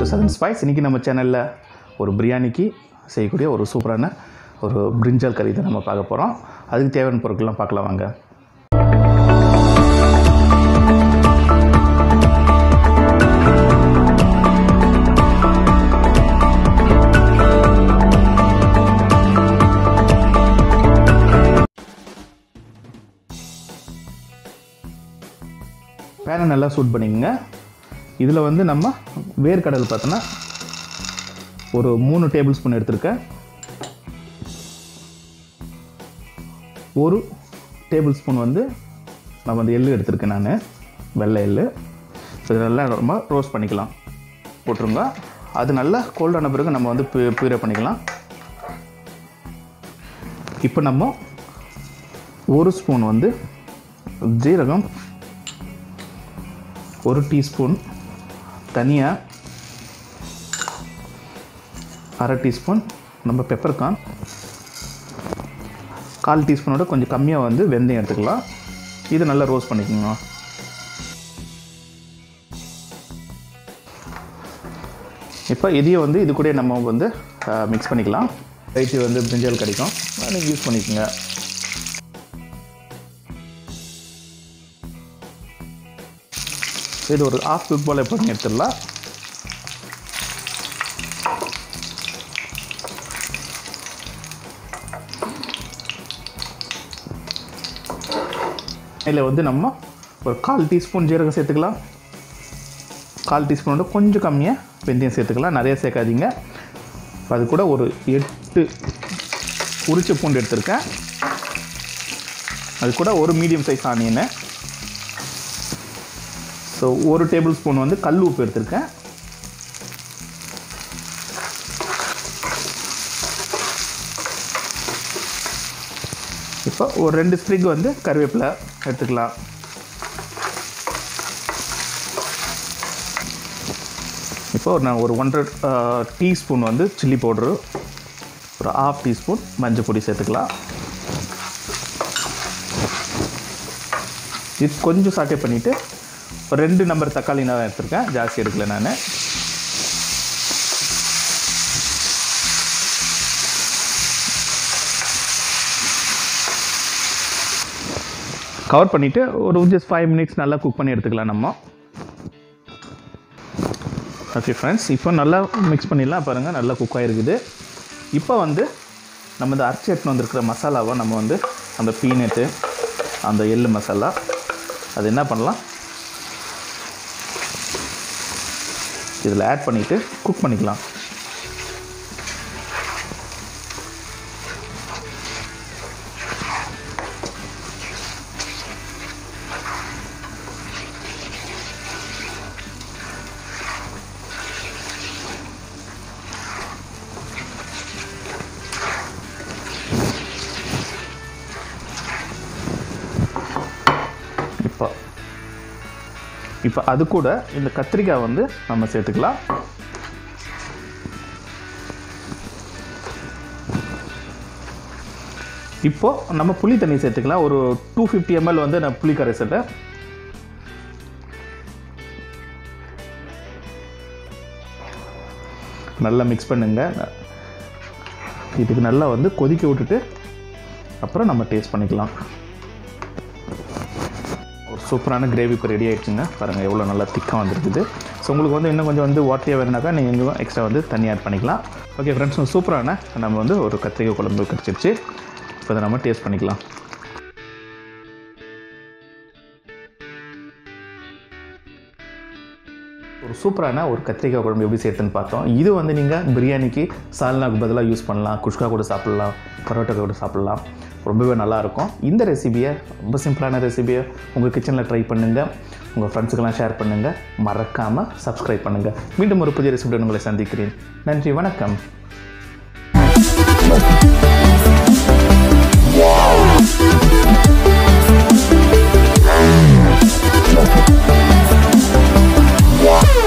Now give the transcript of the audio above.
Sathan spice இன்றைக்கி நம்ம சேனலில் ஒரு பிரியாணிக்கு செய்யக்கூடிய ஒரு சூப்பரான ஒரு பிரிஞ்சால் கறி தான் நம்ம பார்க்க போகிறோம் அதுக்கு தேவையான பொருட்கள்லாம் பார்க்கலாம் வாங்க பேனை நல்லா சூட் பண்ணிக்கோங்க இதில் வந்து நம்ம வேர்க்கடல் பார்த்தோன்னா ஒரு மூணு டேபிள் ஸ்பூன் எடுத்திருக்கேன் ஒரு டேபிள் ஸ்பூன் வந்து நான் வந்து எள்ளு எடுத்திருக்கேன் நான் வெள்ளை எள்ளு இது நல்லா நம்ம ரோஸ்ட் பண்ணிக்கலாம் போட்டுருங்க அது நல்லா கோல்டான பிறகு நம்ம வந்து பியூரே பண்ணிக்கலாம் இப்போ நம்ம ஒரு ஸ்பூன் வந்து ஜீரகம் ஒரு டீஸ்பூன் தனியா அரை டீஸ்பூன் நம்ம பெப்பர்கார்ன் கால் டீஸ்பூனோட கொஞ்சம் கம்மியாக வந்து வெந்தயம் எடுத்துக்கலாம் இது நல்லா ரோஸ்ட் பண்ணிக்கோங்க இப்போ இதையும் வந்து இது கூட நம்ம வந்து மிக்ஸ் பண்ணிக்கலாம் ரைட்டு வந்து பிரிஞ்சால் கிடைக்கும் நீங்கள் யூஸ் பண்ணிக்கோங்க இது ஒரு ஆஃப் குக் போல் பண்ணி எடுத்துடலாம் இதில் வந்து நம்ம ஒரு கால் டீஸ்பூன் ஜீரகம் சேர்த்துக்கலாம் கால் டீஸ்பூனோட கொஞ்சம் கம்மியாக வெந்தயம் சேர்த்துக்கலாம் நிறைய சேர்க்காதீங்க அது கூட ஒரு எட்டு உரிச்ச பூண்டு எடுத்திருக்கேன் அது கூட ஒரு மீடியம் சைஸ் ஆனியனு ஸோ ஒரு டேபிள் ஸ்பூன் வந்து கல் உப்பு எடுத்திருக்கேன் இப்போ ஒரு ரெண்டு ஸ்ப்ரிக் வந்து கருவேப்பிலை எடுத்துக்கலாம் இப்போ நான் ஒரு ஒன்றரை டீஸ்பூன் வந்து சில்லி பவுட்ரு ஒரு ஆஃப் டீஸ்பூன் மஞ்சள் பொடி சேர்த்துக்கலாம் இது கொஞ்சம் சாட்டே பண்ணிவிட்டு ஒரு ரெண்டு நம்பர் தக்காளி நான் எடுத்திருக்கேன் ஜாஸ்தி எடுக்கல நான் கவர் பண்ணிவிட்டு ஒரு ஜஸ்ட் ஃபைவ் மினிட்ஸ் நல்லா குக் பண்ணி எடுத்துக்கலாம் நம்ம ஓகே ஃப்ரெண்ட்ஸ் இப்போ நல்லா மிக்ஸ் பண்ணிடலாம் பாருங்கள் நல்லா குக் ஆகிருக்குது இப்போ வந்து நம்ம இந்த அரைச்சி எடுத்துன்னு வந்திருக்கிற மசாலாவை நம்ம வந்து அந்த பீனட்டு அந்த எள்ளு மசாலா அது என்ன பண்ணலாம் இதில் ஆட் பண்ணிவிட்டு குக் பண்ணிக்கலாம் இப்போ இப்போ அது கூட இந்த கத்திரிக்காய் வந்து நம்ம சேர்த்துக்கலாம் இப்போது நம்ம புளி தண்ணி சேர்த்துக்கலாம் ஒரு டூ ஃபிஃப்டி எம்எல் வந்து நான் புளி கரைசலை நல்லா மிக்ஸ் பண்ணுங்க இதுக்கு நல்லா வந்து கொதிக்க விட்டுட்டு அப்புறம் நம்ம டேஸ்ட் பண்ணிக்கலாம் ஒரு சூப்பரான கிரேவி இப்போ ரெடி ஆகிடுச்சுங்க பாருங்கள் எவ்வளோ நல்லா திக்காக வந்துருக்குது ஸோ உங்களுக்கு வந்து இன்னும் கொஞ்சம் வந்து வாட்டியாக வேணுனாக்கா நீங்கள் இன்னும் எக்ஸ்ட்ரா வந்து தண்ணி ஆட் பண்ணிக்கலாம் ஓகே ஃப்ரெண்ட்ஸ் சூப்பரான நம்ம வந்து ஒரு கத்திரிக்காய் குழம்பு கிடச்சிருச்சு இப்போ அதை நம்ம டேஸ்ட் பண்ணிக்கலாம் ஒரு சூப்பரான ஒரு கத்திரிக்காய் குழம்பு எப்படி சேர்த்துன்னு பார்த்தோம் இது வந்து நீங்கள் பிரியாணிக்கு சால்னாக்கு பதிலாக யூஸ் பண்ணலாம் குஷ்கா கூட சாப்பிட்லாம் பரோட்டா கூட சாப்பிட்லாம் ரொம்பவே நல்லாயிருக்கும் இந்த ரெசிபியை ரொம்ப சிம்பிளான ரெசிபியை உங்கள் கிச்சனில் ட்ரை பண்ணுங்கள் உங்கள் ஃப்ரெண்ட்ஸுக்கெல்லாம் ஷேர் பண்ணுங்கள் மறக்காமல் சப்ஸ்கிரைப் பண்ணுங்கள் மீண்டும் ஒரு புதிய ரெசிபியுடன் உங்களை சந்திக்கிறேன் நன்றி வணக்கம் Yeah.